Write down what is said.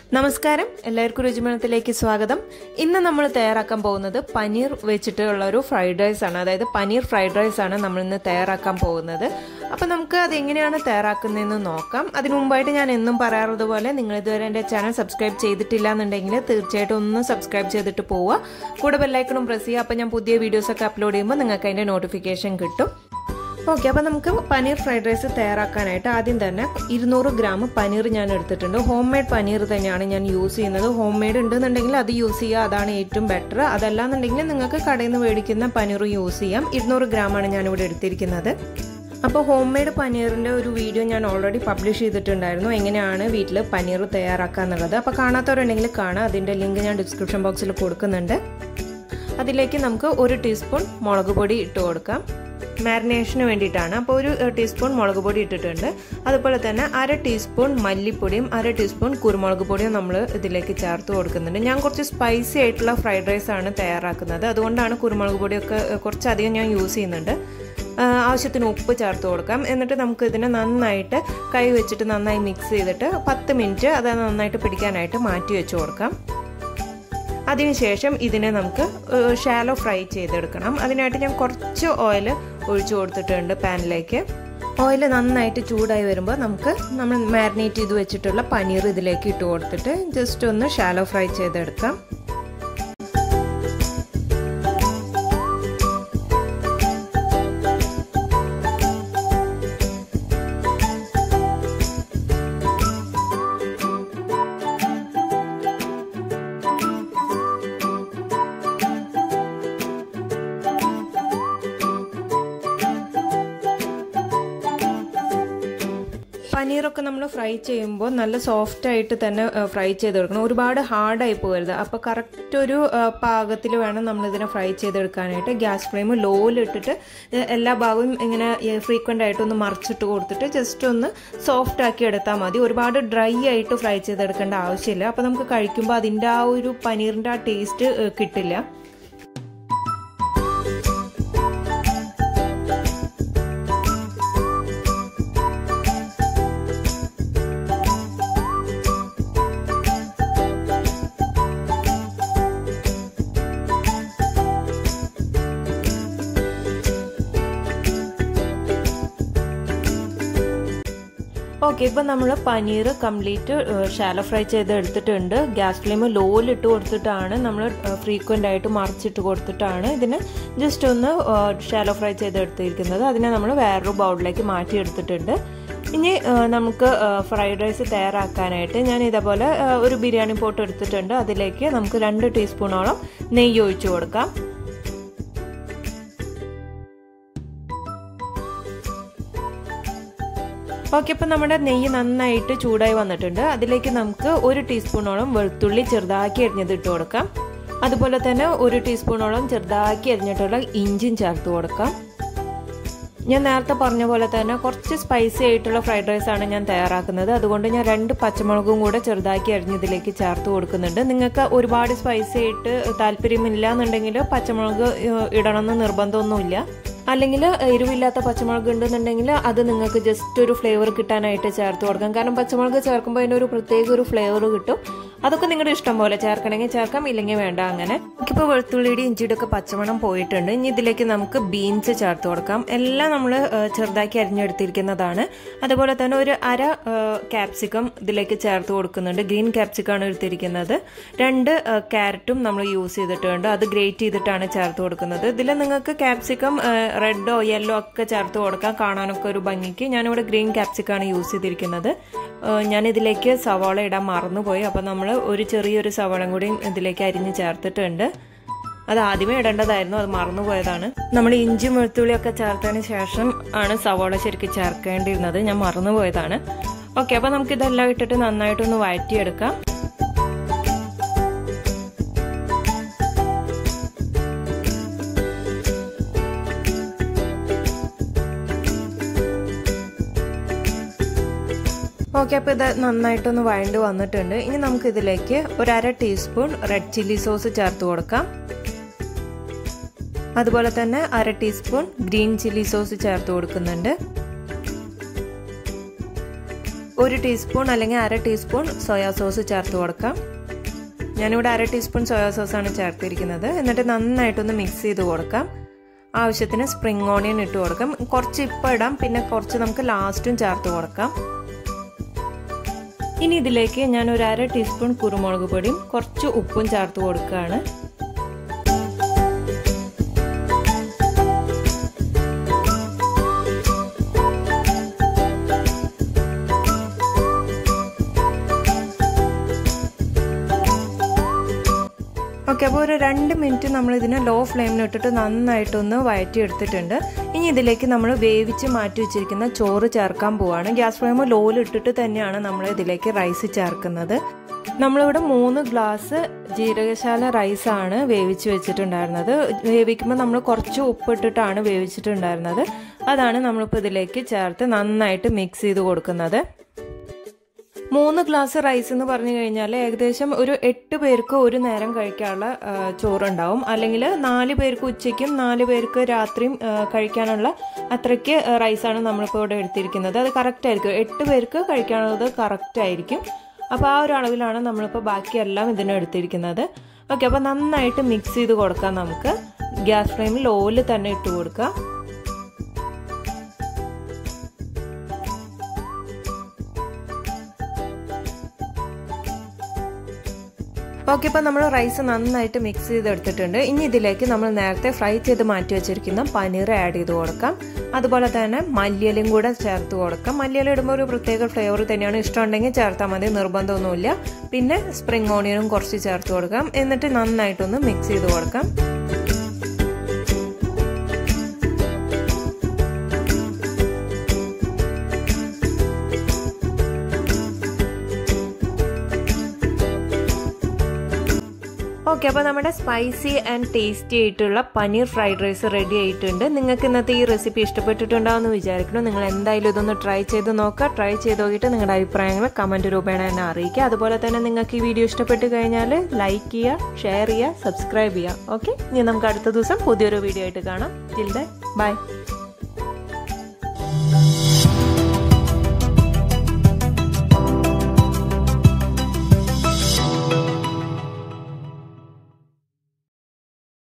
നമസ്കാരം എല്ലാവർക്കും രുചിമണത്തിലേക്ക് സ്വാഗതം ഇന്ന് നമ്മൾ തയ്യാറാക്കാൻ പോകുന്നത് പനീർ വെച്ചിട്ടുള്ള ഒരു ഫ്രൈഡ് റൈസ് ആണ് അതായത് പനീർ ഫ്രൈഡ് റൈസ് ആണ് നമ്മൾ ഇന്ന് തയ്യാറാക്കാൻ പോകുന്നത് അപ്പം നമുക്ക് അത് എങ്ങനെയാണ് തയ്യാറാക്കുന്നതെന്ന് നോക്കാം അതിനു മുമ്പായിട്ട് ഞാൻ എന്നും പറയാറുള്ളത് പോലെ നിങ്ങൾ ഇതുവരെ എൻ്റെ ചാനൽ സബ്സ്ക്രൈബ് ചെയ്തിട്ടില്ല എന്നുണ്ടെങ്കിൽ തീർച്ചയായിട്ടും ഒന്ന് സബ്സ്ക്രൈബ് ചെയ്തിട്ട് പോവുക കൂടെ ബെല്ലൈക്കണും പ്രസ് ചെയ്യുക അപ്പം ഞാൻ പുതിയ വീഡിയോസൊക്കെ അപ്ലോഡ് ചെയ്യുമ്പോൾ നിങ്ങൾക്ക് അതിൻ്റെ നോട്ടിഫിക്കേഷൻ കിട്ടും ഓക്കെ അപ്പോൾ നമുക്ക് പനീർ ഫ്രൈഡ് റൈസ് തയ്യാറാക്കാനായിട്ട് ആദ്യം തന്നെ ഇരുന്നൂറ് ഗ്രാം പനീർ ഞാൻ എടുത്തിട്ടുണ്ട് ഹോം മെയ്ഡ് പനീർ തന്നെയാണ് ഞാൻ യൂസ് ചെയ്യുന്നത് ഹോം മെയ്ഡ് ഉണ്ടെന്നുണ്ടെങ്കിൽ അത് യൂസ് ചെയ്യുക അതാണ് ഏറ്റവും ബെറ്റർ അതല്ലാന്നുണ്ടെങ്കിൽ നിങ്ങൾക്ക് കടയിൽ നിന്ന് മേടിക്കുന്ന പനീർ യൂസ് ചെയ്യാം ഇരുന്നൂറ് ഗ്രാമാണ് ഞാനിവിടെ എടുത്തിരിക്കുന്നത് അപ്പോൾ ഹോം മെയ്ഡ് പനീറിൻ്റെ ഒരു വീഡിയോ ഞാൻ ഓൾറെഡി പബ്ലിഷ് ചെയ്തിട്ടുണ്ടായിരുന്നു എങ്ങനെയാണ് വീട്ടിൽ പനീർ തയ്യാറാക്കുക എന്നുള്ളത് അപ്പോൾ കാണാത്തവരുണ്ടെങ്കിൽ കാണാം അതിൻ്റെ ലിങ്ക് ഞാൻ ഡിസ്ക്രിപ്ഷൻ ബോക്സിൽ കൊടുക്കുന്നുണ്ട് അതിലേക്ക് നമുക്ക് ഒരു ടീസ്പൂൺ മുളക് പൊടി ഇട്ട് കൊടുക്കാം മാരിനേഷന് വേണ്ടിയിട്ടാണ് അപ്പോൾ ഒരു ടീസ്പൂൺ മുളക് പൊടി ഇട്ടിട്ടുണ്ട് അതുപോലെ തന്നെ അര ടീസ്പൂൺ മല്ലിപ്പൊടിയും അര ടീസ്പൂൺ കുരുമുളക് പൊടിയും നമ്മൾ ഇതിലേക്ക് ചേർത്ത് കൊടുക്കുന്നുണ്ട് ഞാൻ കുറച്ച് സ്പൈസി ആയിട്ടുള്ള ഫ്രൈഡ് റൈസ് ആണ് തയ്യാറാക്കുന്നത് അതുകൊണ്ടാണ് കുരുമുളക് പൊടിയൊക്കെ കുറച്ചധികം ഞാൻ യൂസ് ചെയ്യുന്നുണ്ട് ആവശ്യത്തിന് ഉപ്പ് ചേർത്ത് കൊടുക്കാം എന്നിട്ട് നമുക്ക് ഇതിനെ നന്നായിട്ട് കൈ വെച്ചിട്ട് നന്നായി മിക്സ് ചെയ്തിട്ട് പത്ത് മിനിറ്റ് അത് നന്നായിട്ട് പിടിക്കാനായിട്ട് മാറ്റി വെച്ച് കൊടുക്കാം അതിനുശേഷം ഇതിനെ നമുക്ക് ഷാലോ ഫ്രൈ ചെയ്തെടുക്കണം അതിനായിട്ട് ഞാൻ കുറച്ച് ഓയിൽ ഒഴിച്ചു കൊടുത്തിട്ടുണ്ട് പാനിലേക്ക് ഓയിൽ നന്നായിട്ട് ചൂടായി വരുമ്പോൾ നമുക്ക് നമ്മൾ മാരിനേറ്റ് ചെയ്ത് വെച്ചിട്ടുള്ള പനീർ ഇതിലേക്ക് ഇട്ട് കൊടുത്തിട്ട് ജസ്റ്റ് ഒന്ന് ഷാലോ ഫ്രൈ ചെയ്തെടുക്കാം പനീറൊക്കെ നമ്മൾ ഫ്രൈ ചെയ്യുമ്പോൾ നല്ല സോഫ്റ്റ് ആയിട്ട് തന്നെ ഫ്രൈ ചെയ്തെടുക്കണം ഒരുപാട് ഹാർഡായി പോകരുത് അപ്പോൾ കറക്റ്റ് ഒരു പാകത്തിൽ വേണം നമ്മൾ ഇതിനെ ഫ്രൈ ചെയ്തെടുക്കാനായിട്ട് ഗ്യാസ് ഫ്ലെയിം ലോയിലിട്ടിട്ട് എല്ലാ ഭാഗവും ഇങ്ങനെ ഫ്രീക്വൻ്റ് ആയിട്ടൊന്ന് മറിച്ചിട്ട് കൊടുത്തിട്ട് ജസ്റ്റ് ഒന്ന് സോഫ്റ്റ് ആക്കി എടുത്താൽ മതി ഒരുപാട് ഡ്രൈ ആയിട്ട് ഫ്രൈ ചെയ്തെടുക്കേണ്ട ആവശ്യമില്ല അപ്പോൾ നമുക്ക് കഴിക്കുമ്പോൾ അതിൻ്റെ ആ ഒരു പനീറിൻ്റെ ആ ടേസ്റ്റ് കിട്ടില്ല ഓക്കെ ഇപ്പം നമ്മൾ പനീർ കംപ്ലീറ്റ് ഷാലോ ഫ്രൈ ചെയ്ത് എടുത്തിട്ടുണ്ട് ഗ്യാസ് ഫ്ലെയിം ലോയിലിട്ട് കൊടുത്തിട്ടാണ് നമ്മൾ ഫ്രീക്വൻ്റ് ആയിട്ട് മറിച്ചിട്ട് കൊടുത്തിട്ടാണ് ഇതിന് ജസ്റ്റ് ഒന്ന് ഷാലോ ഫ്രൈ ചെയ്തെടുത്തിരിക്കുന്നത് അതിനെ നമ്മൾ വേറൊരു ബൗളിലേക്ക് മാറ്റി എടുത്തിട്ടുണ്ട് ഇനി നമുക്ക് ഫ്രൈഡ് റൈസ് തയ്യാറാക്കാനായിട്ട് ഞാൻ ഇതേപോലെ ഒരു ബിരിയാണി പോട്ട് എടുത്തിട്ടുണ്ട് അതിലേക്ക് നമുക്ക് രണ്ട് ടീസ്പൂണോളം നെയ്യ് ഒഴിച്ചു കൊടുക്കാം ഓക്കെ അപ്പോൾ നമ്മുടെ നെയ്യ് നന്നായിട്ട് ചൂടായി വന്നിട്ടുണ്ട് അതിലേക്ക് നമുക്ക് ഒരു ടീസ്പൂണോളം വെളുത്തുള്ളി ചെറുതാക്കി അരിഞ്ഞത് ഇട്ട് കൊടുക്കാം അതുപോലെ തന്നെ ഒരു ടീസ്പൂണോളം ചെറുതാക്കി അരിഞ്ഞിട്ടുള്ള ഇഞ്ചിയും ചേർത്ത് കൊടുക്കാം ഞാൻ നേരത്തെ പറഞ്ഞ പോലെ തന്നെ കുറച്ച് സ്പൈസി ആയിട്ടുള്ള ഫ്രൈഡ് റൈസ് ആണ് ഞാൻ തയ്യാറാക്കുന്നത് അതുകൊണ്ട് ഞാൻ രണ്ട് പച്ചമുളകും കൂടെ ചെറുതാക്കി അരിഞ്ഞതിലേക്ക് ചേർത്ത് കൊടുക്കുന്നുണ്ട് നിങ്ങൾക്ക് ഒരുപാട് സ്പൈസി ആയിട്ട് താല്പര്യമില്ല എന്നുണ്ടെങ്കിൽ പച്ചമുളക് ഇടണമെന്ന് നിർബന്ധമൊന്നുമില്ല അല്ലെങ്കിൽ എരിവില്ലാത്ത പച്ചമുളക് ഉണ്ടെന്നുണ്ടെങ്കിൽ അത് നിങ്ങൾക്ക് ജസ്റ്റ് ഒരു ഫ്ലേവർ കിട്ടാനായിട്ട് ചേർത്ത് കൊടുക്കാം കാരണം പച്ചമുളക് ചേർക്കുമ്പോൾ അതിനൊരു പ്രത്യേക ഒരു ഫ്ലേവർ കിട്ടും അതൊക്കെ നിങ്ങളുടെ ഇഷ്ടം പോലെ ചേർക്കണമെങ്കിൽ ചേർക്കാം ഇല്ലെങ്കിൽ വേണ്ട അങ്ങനെ ഇപ്പോൾ വെളുത്തുള്ളിയുടെ ഇഞ്ചിയുടെ ഒക്കെ പച്ചമണം പോയിട്ടുണ്ട് ഇനി ഇതിലേക്ക് നമുക്ക് ബീൻസ് ചേർത്ത് കൊടുക്കാം എല്ലാം നമ്മൾ ചെറുതാക്കി അരിഞ്ഞെടുത്തിരിക്കുന്നതാണ് അതുപോലെ തന്നെ ഒരു അര ക്യാപ്സിക്കം ഇതിലേക്ക് ചേർത്ത് കൊടുക്കുന്നുണ്ട് ഗ്രീൻ ക്യാപ്സിക്കാണ് എടുത്തിരിക്കുന്നത് രണ്ട് ക്യാരറ്റും നമ്മൾ യൂസ് ചെയ്തിട്ടുണ്ട് അത് ഗ്രേറ്റ് ചെയ്തിട്ടാണ് ചേർത്ത് കൊടുക്കുന്നത് ഇതിൽ നിങ്ങൾക്ക് ക്യാപ്സിക്കം റെഡോ യെല്ലോ ഒക്കെ ചേർത്ത് കൊടുക്കാം കാണാനൊക്കെ ഒരു ഭംഗിക്ക് ഞാനിവിടെ ഗ്രീൻ ക്യാപ്സിക്കാണ് യൂസ് ചെയ്തിരിക്കുന്നത് ഞാൻ ഇതിലേക്ക് സവാള ഇടാൻ മറന്നുപോയി അപ്പോൾ നമ്മൾ ഒരു ചെറിയൊരു സവാളയും കൂടി ഇതിലേക്ക് അരിഞ്ഞ് ചേർത്തിട്ടുണ്ട് അത് ആദ്യമേ ഇടേണ്ടതായിരുന്നു അത് മറന്നുപോയതാണ് നമ്മൾ ഇഞ്ചി വെളുത്തുള്ളിയൊക്കെ ചേർത്തതിന് ശേഷം ആണ് സവാള ശരിക്കും ചേർക്കേണ്ടിയിരുന്നത് ഞാൻ മറന്നുപോയതാണ് ഓക്കെ അപ്പോൾ നമുക്ക് ഇതെല്ലാം ഇട്ടിട്ട് നന്നായിട്ടൊന്ന് വഴറ്റിയെടുക്കാം ഓക്കെ അപ്പോൾ ഇത് നന്നായിട്ടൊന്ന് വഴണ്ട് വന്നിട്ടുണ്ട് ഇനി നമുക്ക് ഇതിലേക്ക് ഒരു അര ടീസ്പൂൺ റെഡ് ചില്ലി സോസ് ചേർത്ത് കൊടുക്കാം അതുപോലെ തന്നെ അര ടീസ്പൂൺ ഗ്രീൻ ചില്ലി സോസ് ചേർത്ത് കൊടുക്കുന്നുണ്ട് ഒരു ടീസ്പൂൺ അല്ലെങ്കിൽ അര ടീസ്പൂൺ സോയാ സോസ് ചേർത്ത് കൊടുക്കാം ഞാനിവിടെ അര ടീസ്പൂൺ സോയാ സോസാണ് ചേർത്തിരിക്കുന്നത് എന്നിട്ട് നന്നായിട്ടൊന്ന് മിക്സ് ചെയ്ത് കൊടുക്കാം ആവശ്യത്തിന് സ്പ്രിംഗ് ഓണിയൻ ഇട്ട് കൊടുക്കാം കുറച്ച് ഇപ്പോൾ ഇടാം പിന്നെ കുറച്ച് നമുക്ക് ലാസ്റ്റും ചേർത്ത് കൊടുക്കാം ഇനി ഇതിലേക്ക് ഞാൻ ഒരു അര ടീസ്പൂൺ കുരുമുളക് പൊടിയും കുറച്ച് ഉപ്പും ചേർത്ത് കൊടുക്കുകയാണ് ഓക്കെ അപ്പോൾ ഒരു രണ്ട് മിനിറ്റ് നമ്മൾ ഇതിനെ ലോ ഫ്ലെയിമിൽ ഇട്ടിട്ട് നന്നായിട്ടൊന്ന് വഴറ്റി എടുത്തിട്ടുണ്ട് ഇനി ഇതിലേക്ക് നമ്മൾ വേവിച്ച് മാറ്റി വെച്ചിരിക്കുന്ന ചോറ് ചേർക്കാൻ പോവാണ് ഗ്യാസ് ഫ്ലെയിം ലോയിൽ ഇട്ടിട്ട് തന്നെയാണ് നമ്മൾ ഇതിലേക്ക് റൈസ് ചേർക്കുന്നത് നമ്മളിവിടെ മൂന്ന് ഗ്ലാസ് ജീരകശാല റൈസാണ് വേവിച്ച് വെച്ചിട്ടുണ്ടായിരുന്നത് വേവിക്കുമ്പോൾ നമ്മൾ കുറച്ച് ഉപ്പിട്ടിട്ടാണ് വേവിച്ചിട്ടുണ്ടായിരുന്നത് അതാണ് നമ്മളിപ്പോൾ ഇതിലേക്ക് ചേർത്ത് നന്നായിട്ട് മിക്സ് ചെയ്ത് കൊടുക്കുന്നത് മൂന്ന് ഗ്ലാസ് റൈസ് എന്ന് പറഞ്ഞു കഴിഞ്ഞാൽ ഏകദേശം ഒരു എട്ട് പേർക്ക് ഒരു നേരം കഴിക്കാനുള്ള ചോറുണ്ടാവും അല്ലെങ്കിൽ നാല് പേർക്ക് ഉച്ചയ്ക്കും നാല് പേർക്ക് രാത്രിയും കഴിക്കാനുള്ള അത്രയ്ക്ക് റൈസാണ് നമ്മളിപ്പോൾ ഇവിടെ എടുത്തിരിക്കുന്നത് അത് കറക്റ്റ് ആയിരിക്കും എട്ട് പേർക്ക് കഴിക്കാനുള്ളത് കറക്റ്റ് ആയിരിക്കും അപ്പോൾ ആ ഒരു അളവിലാണ് നമ്മളിപ്പോൾ ബാക്കിയെല്ലാം ഇതിന് എടുത്തിരിക്കുന്നത് ഓക്കെ അപ്പോൾ നന്നായിട്ട് മിക്സ് ചെയ്ത് കൊടുക്കാം നമുക്ക് ഗ്യാസ് ഫ്ലെയിമിൽ ലോയിൽ തന്നെ ഇട്ട് കൊടുക്കാം ഓക്കെ ഇപ്പോൾ നമ്മൾ റൈസ് നന്നായിട്ട് മിക്സ് ചെയ്തെടുത്തിട്ടുണ്ട് ഇനി ഇതിലേക്ക് നമ്മൾ നേരത്തെ ഫ്രൈ ചെയ്ത് മാറ്റി വെച്ചിരിക്കുന്ന പനീർ ആഡ് ചെയ്ത് കൊടുക്കാം അതുപോലെ തന്നെ മല്ലിയിലും കൂടെ ചേർത്ത് കൊടുക്കാം മല്ലിയില ഇടുമ്പോൾ ഒരു പ്രത്യേക ഫ്ലേവർ തന്നെയാണ് ഇഷ്ടമുണ്ടെങ്കിൽ ചേർത്താൽ മതി നിർബന്ധമൊന്നുമില്ല പിന്നെ സ്പ്രിംഗ് ഓണിയനും കുറച്ച് ചേർത്ത് കൊടുക്കാം എന്നിട്ട് നന്നായിട്ടൊന്ന് മിക്സ് ചെയ്ത് കൊടുക്കാം ഓക്കെ അപ്പോൾ നമ്മുടെ സ്പൈസി ആൻഡ് ടേസ്റ്റി ആയിട്ടുള്ള പനീർ ഫ്രൈഡ് റൈസ് റെഡി ആയിട്ടുണ്ട് നിങ്ങൾക്ക് ഇന്നത്തെ ഈ റെസിപ്പി ഇഷ്ടപ്പെട്ടിട്ടുണ്ടാവുമെന്ന് വിചാരിക്കണം നിങ്ങൾ എന്തായാലും ഇതൊന്ന് ട്രൈ ചെയ്ത് നോക്കുക ട്രൈ ചെയ്ത് നോക്കിയിട്ട് നിങ്ങളുടെ അഭിപ്രായങ്ങൾ കമൻറ്റ് രൂപേണ എന്നെ അറിയിക്കുക അതുപോലെ തന്നെ നിങ്ങൾക്ക് ഈ വീഡിയോ ഇഷ്ടപ്പെട്ട് കഴിഞ്ഞാൽ ലൈക്ക് ചെയ്യുക ഷെയർ ചെയ്യുക സബ്സ്ക്രൈബ് ചെയ്യുക ഓക്കെ ഇനി നമുക്ക് അടുത്ത ദിവസം പുതിയൊരു വീഡിയോ ആയിട്ട് കാണാം ടിൽ ദ ബൈ